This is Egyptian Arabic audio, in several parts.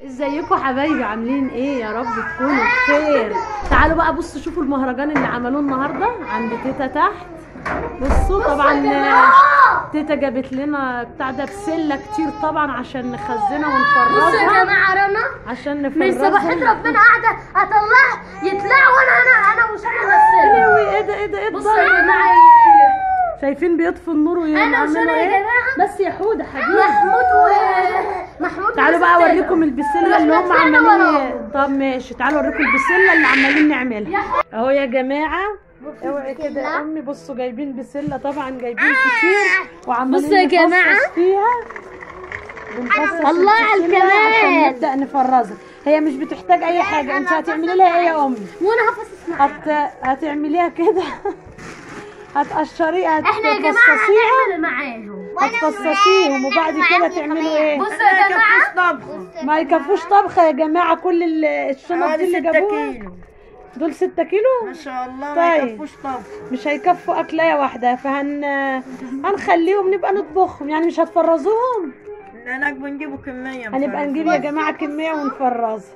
ازيكم حبايبي عاملين ايه يا رب تكونوا بخير تعالوا بقى بصوا شوفوا المهرجان اللي عملوه النهارده عند تيتا تحت بصوا طبعا آه، تيتا جابت لنا بتاع ده بسله كتير طبعا عشان نخزنها بصوا يا ونفرزها جماعه رنا عشان من صباحيه نفرزها ربنا قاعده اطلع يطلع وانا انا انا مش انا مثل ايوه ايه ده ايه ده ايه بصوا يا الضرب جماعه شايفين بيطفوا النور أنا وشنا ويعملوا يا ايه جماعة. بس يا حوده حبيبي محمود و محمود تعالوا بقى وستة. اوريكم البسله اللي هم رحنا طلعنا عمالين وراهم. طب ماشي تعالوا اوريكم البسله اللي عمالين نعملها اهو يا جماعه اوعي كده يا امي بصوا جايبين بسله طبعا جايبين كتير وعمالين بصوا يا نفصص جماعة. فيها بنفصص الله على البسلة عشان الكمال. نبدا نفرزها هي مش بتحتاج اي حاجه انت هتعملي لها ايه يا امي وانا هفصص معاك هت... هتعمليها كده هتقشريها احنا يا جماعه هتفصصيها هنعمل معاهم هتفصصيهم وبعد كده تعملوا ايه بصوا يا جماعه ما يكفوش طبخه يا جماعه كل ال- الشنط دي اللي ستة جابوها كيلو دول ستة كيلو ما شاء الله طيب. ما يكفوش طبخ مش هيكفوا أكلاية واحدة فهن هنخليهم نبقى نطبخهم يعني مش هتفرزوهم هناك بنجيبوا كمية هنبقى مفرزة. نجيب يا جماعة كمية ونفرزها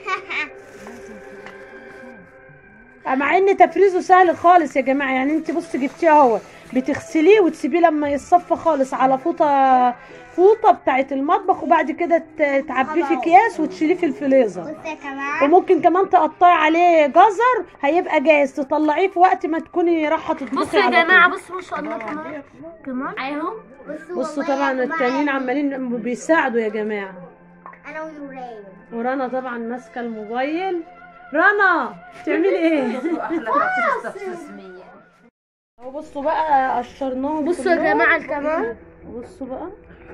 مع ان تفريزه سهل خالص يا جماعة يعني انت بص جبتيه اهو بتغسليه وتسيبيه لما يتصفى خالص على فوطة فوطة بتاعت المطبخ وبعد كده ت- تعبيه في اكياس وتشيليه في الفريزر وممكن كمان تقطعي عليه جزر هيبقى جاهز تطلعيه في وقت ما تكوني رايحه تطبخي بصوا يا على طول. جماعه بصوا ما شاء الله كمان كمان معاهم بصوا طبعا التانيين عمالين بيساعدوا يا جماعه انا ونورين ورنا طبعا ماسكه الموبايل رنا بتعملي ايه اهو بصوا بقى قشرناهم بصوا يا كلهم. جماعه الكمان بصوا بقى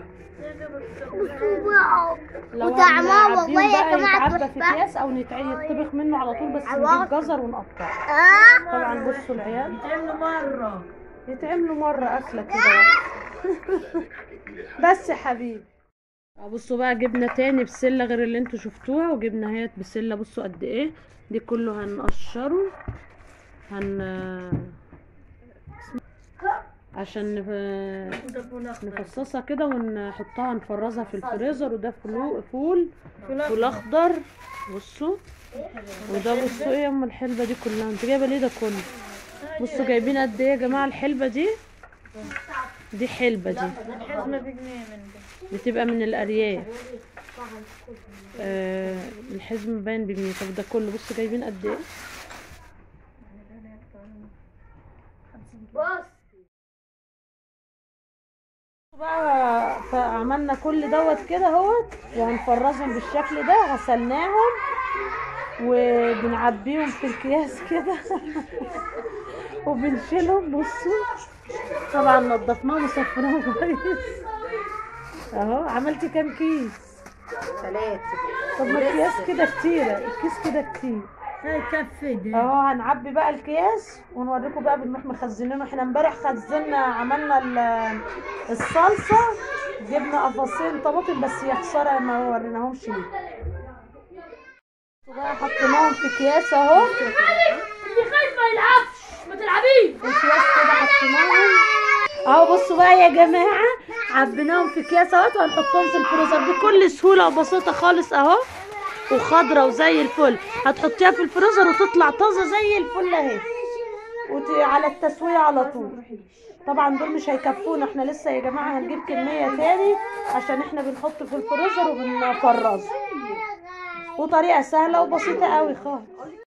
بصوا واو لو وطعمها هنعبيهم والله يا بقى جماعة يتعبى في تحفة. اكياس او نتع- يطبخ منه على طول بس عواطف. نجيب جزر ونقطعه اه طبعا بصوا العيال يتعملوا مرة يتعملوا مرة أكلة كده واحدة. بس يا حبيبي بصوا بقى جبنا تاني بسلة غير اللي انتوا شفتوها وجبنا اهيت بسلة بصوا قد ايه دي كله هنقشره هن عشان نف- نفصصها كده ونحطها نفرزها في الفريزر وده فلو فول فول اخضر بصوا وده بصوا ايه يا ام الحلبة دي كلها انت جايبه ليه ده كله بصوا جايبين قد ايه يا جماعه الحلبه دي دي حلبه دي الحزمة بجنيه من ده بتبقى من الارياف آه الحزم باين بجنيه طب ده كله بصوا جايبين قد ايه بقى فعملنا كل دوت كده اهوت وهنفرزهم بالشكل ده غسلناهم وبنعبيهم في الكياس كده وبنشيلهم بصوا طبعا نضفناهم وصفناهم كويس اهو عملتي كام كيس ثلاثة طب ما الكياس كده كتيرة الكيس كده كتير هاي كفي دي اهو هنعبي بقى الكياس ونوريكم بقى بنروح مخزنينه احنا امبارح خزنا عملنا ال- الصلصه جبنا قفصين طماطم بس يا خساره ما وريناهمش ليه بقى حطيناهم في اكياس اهو اللي خايف ما يلعبش ما تلعبيش اكياس كده حطيناهم اهو بصوا بقى يا جماعه عبيناهم في اكياس اهوت وهنحطهم في الفريزر بكل سهوله وبساطه خالص اهو وخضرة وزي الفل هتحطيها في الفريزر وتطلع طازه زي الفل اهي وت... على التسويه على طول طبعا دول مش هيكفونا احنا لسه يا جماعه هنجيب كميه تاني عشان احنا بنحط في الفريزر وبنفرزه وطريقه سهله وبسيطه قوي خالص